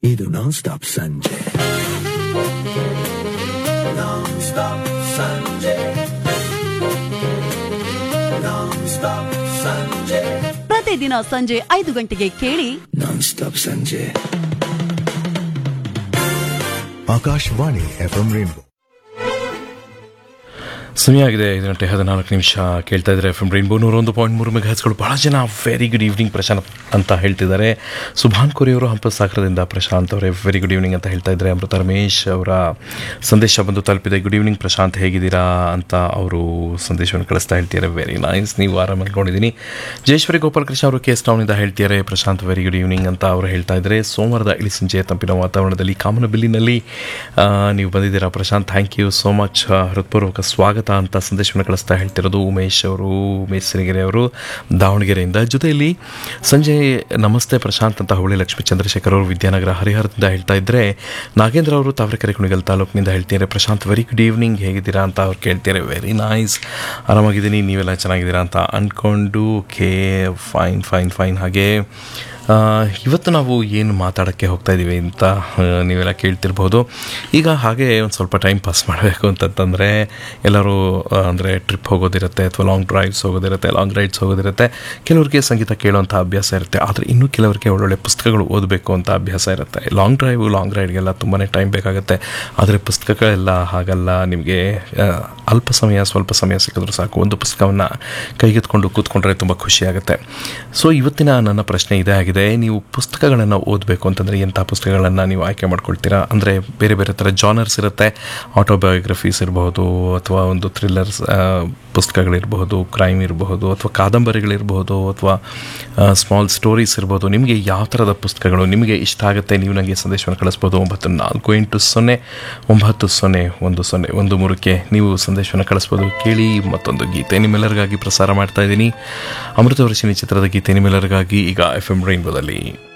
ಇದು non stop ಸಂಜೆ non stop ಸಂಜೆ ನಾನ್ ಸ್ಟಾಪ್ ಸಂಜೆ ಪ್ರತಿದಿನ ಸಂಜೆ ಐದು ಗಂಟೆಗೆ ಕೇಳಿ ನಾನ್ ಸ್ಟಾಪ್ ಸಂಜೆ ಆಕಾಶವಾಣಿ ಎಫ್ಎಂ ರೇನ್ಬೋ ಸಮಯ ಆಗಿದೆ ಐದು ಗಂಟೆ ಹದಿನಾಲ್ಕು ನಿಮಿಷ ಕೇಳ್ತಾ ಇದ್ದಾರೆ ಎಫ್ ಎಂ ರೈನ್ಬೋ ನೂರೊಂದು ಪಾಯಿಂಟ್ ಮೂರು ಮೆಗಾಹೆಚ್ಗಳು ಭಾಳ ಜನ ವೆರಿ ಗುಡ್ ಈವ್ನಿಂಗ್ ಪ್ರಶಾಂತ್ ಅಂತ ಹೇಳ್ತಿದ್ದಾರೆ ಸುಭಾನ್ ಕೋರಿ ಅವರು ಹಂಪಸಾಗರದಿಂದ ಪ್ರಶಾಂತ್ ಅವರೇ ವೆರಿ ಗುಡ್ ಈವ್ನಿಂಗ್ ಅಂತ ಹೇಳ್ತಾ ಇದ್ದಾರೆ ಅಮೃತ ರಮೇಶ್ ಅವರ ಸಂದೇಶ ಬಂದು ತಲುಪಿದೆ ಗುಡ್ ಈವ್ನಿಂಗ್ ಪ್ರಶಾಂತ್ ಹೇಗಿದ್ದೀರಾ ಅಂತ ಅವರು ಸಂದೇಶವನ್ನು ಕಳಿಸ್ತಾ ಹೇಳ್ತಿದ್ದಾರೆ ವೆರಿ ನೈಸ್ ನೀವು ಆರಾಮ ಅನ್ಕೊಂಡಿದ್ದೀನಿ ಜಯೇಶ್ವರಿ ಗೋಪಾಲಕೃಷ್ಣ ಅವರು ಕೇಸ್ ಟೌನಿಂದ ಹೇಳ್ತಿದ್ದಾರೆ ಪ್ರಶಾಂತ್ ವೆರಿ ಗುಡ್ ಈವ್ನಿಂಗ್ ಅಂತ ಅವರು ಹೇಳ್ತಾ ಇದ್ದಾರೆ ಸೋಮವಾರದ ಇಳಿ ಸಂಜೆ ತಂಪಿನ ವಾತಾವರಣದಲ್ಲಿ ಕಾಮನಬಿಲ್ಲಿನಲ್ಲಿ ಆ, ನೀವು ಬಂದಿದ್ದೀರಾ Prashanth thank you so much ಹೃತ್ಪೂರ್ವಕ ಸ್ವಾಗತ ಅಂತ ಸಂದೇಶವನ್ನು ಕಳಿಸ್ತಾ ಹೇಳ್ತಿರೋದು ಉಮೇಶ್ ಅವರು ಉಮೇಶ್ ಸಿರಿಗೆರೆ ಅವರು ದಾವಣಗೆರೆಯಿಂದ ಜೊತೆಯಲ್ಲಿ ಸಂಜೆ ನಮಸ್ತೆ ಪ್ರಶಾಂತ್ ಅಂತ ಹುಳಿ ಲಕ್ಷ್ಮೀ ಚಂದ್ರಶೇಖರ್ ಅವರು ವಿದ್ಯಾನಗರ ಹರಿಹರದಿಂದ ಹೇಳ್ತಾ ಇದ್ದರೆ ನಾಗೇಂದ್ರ ಅವರು ತಾವರೆಕೆರೆ ಕುಣಿಗಲ್ ತಾಲೂಕಿನಿಂದ ಹೇಳ್ತಿದ್ದಾರೆ ಪ್ರಶಾಂತ್ ವೆರಿ ಗುಡ್ ಈವ್ನಿಂಗ್ ಹೇಗಿದ್ದೀರಾ ಅಂತ ಅವ್ರು ಕೇಳ್ತಿದ್ದಾರೆ ವೆರಿ ನೈಸ್ ಆರಾಮಾಗಿದ್ದೀನಿ ನೀವೆಲ್ಲ ಚೆನ್ನಾಗಿದ್ದೀರಾ ಅಂತ ಅಂದ್ಕೊಂಡು ಓಕೆ ಫೈನ್ ಫೈನ್ ಫೈನ್ ಹಾಗೆ ಆ, ಇವತ್ತು ನಾವು ಏನು ಮಾತಾಡೋಕ್ಕೆ ಹೋಗ್ತಾ ಇದ್ದೀವಿ ಅಂತ ಆ, ನೀವೆಲ್ಲ ಕೇಳ್ತಿರ್ಬೋದು ಈಗ ಹಾಗೆ ಒಂದು ಸ್ವಲ್ಪ ಟೈಮ್ ಪಾಸ್ ಮಾಡಬೇಕು ಅಂತಂತಂದರೆ ಎಲ್ಲರೂ ಅಂದರೆ ಟ್ರಿಪ್ ಹೋಗೋದಿರುತ್ತೆ ಅಥವಾ ಲಾಂಗ್ ಡ್ರೈವ್ಸ್ ಹೋಗೋದಿರುತ್ತೆ ಲಾಂಗ್ ರೈಡ್ಸ್ ಹೋಗೋದಿರುತ್ತೆ ಕೆಲವರಿಗೆ ಸಂಗೀತ ಕೇಳುವಂಥ ಅಭ್ಯಾಸ ಇರುತ್ತೆ ಆದರೆ ಇನ್ನೂ ಕೆಲವರಿಗೆ ಒಳ್ಳೊಳ್ಳೆ ಪುಸ್ತಕಗಳು ಓದಬೇಕು ಅಂತ ಅಭ್ಯಾಸ ಇರುತ್ತೆ ಲಾಂಗ್ ಡ್ರೈವ್ ಲಾಂಗ್ ರೈಡ್ಗೆಲ್ಲ ತುಂಬಾ ಟೈಮ್ ಬೇಕಾಗುತ್ತೆ ಆದರೆ ಪುಸ್ತಕಗಳೆಲ್ಲ ಹಾಗಲ್ಲ ನಿಮಗೆ ಆ, ಅಲ್ಪ ಸಮಯ ಸ್ವಲ್ಪ ಸಮಯ ಸಿಕ್ಕಿದ್ರು ಸಾಕು ಒಂದು ಪುಸ್ತಕವನ್ನು ಕೈಗೆತ್ಕೊಂಡು ಕೂತ್ಕೊಂಡ್ರೆ ತುಂಬ ಖುಷಿಯಾಗುತ್ತೆ ಸೊ ಇವತ್ತಿನ ನನ್ನ ಪ್ರಶ್ನೆ ಇದೇ ಆಗಿದೆ ನೀವು ಪುಸ್ತಕಗಳನ್ನು ಓದಬೇಕು ಅಂತಂದರೆ ಎಂಥ ಪುಸ್ತಕಗಳನ್ನು ನೀವು ಆಯ್ಕೆ ಮಾಡ್ಕೊಳ್ತೀರಾ ಅಂದರೆ ಬೇರೆ ಬೇರೆ ಥರ ಜಾನರ್ಸ್ ಇರುತ್ತೆ ಆಟೋಬಯೋಗ್ರಫೀಸ್ ಇರಬಹುದು ಅಥವಾ ಒಂದು ಥ್ರಿಲ್ಲರ್ಸ್ ಪುಸ್ತಕಗಳಿರಬಹುದು ಕ್ರೈಮ್ ಇರಬಹುದು ಅಥವಾ ಕಾದಂಬರಿಗಳಿರಬಹುದು ಅಥವಾ ಸ್ಮಾಲ್ ಸ್ಟೋರೀಸ್ ಇರ್ಬೋದು ನಿಮಗೆ ಯಾವ ಥರದ ಪುಸ್ತಕಗಳು ನಿಮಗೆ ಇಷ್ಟ ಆಗುತ್ತೆ ನೀವು ನನಗೆ ಸಂದೇಶವನ್ನು ಕಳಿಸ್ಬೋದು ಒಂಬತ್ತು ನಾಲ್ಕು ಎಂಟು ಸೊನ್ನೆ ಒಂಬತ್ತು ಸೊನ್ನೆ ಒಂದು ಸೊನ್ನೆ ಒಂದು ಮೂರಕ್ಕೆ ನೀವು ಸಂದೇಶವನ್ನು ಕಳಿಸ್ಬೋದು ಕೇಳಿ ಮತ್ತೊಂದು ಗೀತೆ ನಿಮ್ಮೆಲ್ಲರಿಗಾಗಿ ಪ್ರಸಾರ ಮಾಡ್ತಾ ಇದ್ದೀನಿ ಅಮೃತವರ್ಷಿಣಿ ಚಿತ್ರದ ಗೀತೆ ನಿಮ್ಮೆಲ್ಲರಿಗಾಗಿ ಈಗ ಎಫ್ ಎಂ ರೈನ್ಬೋದಲ್ಲಿ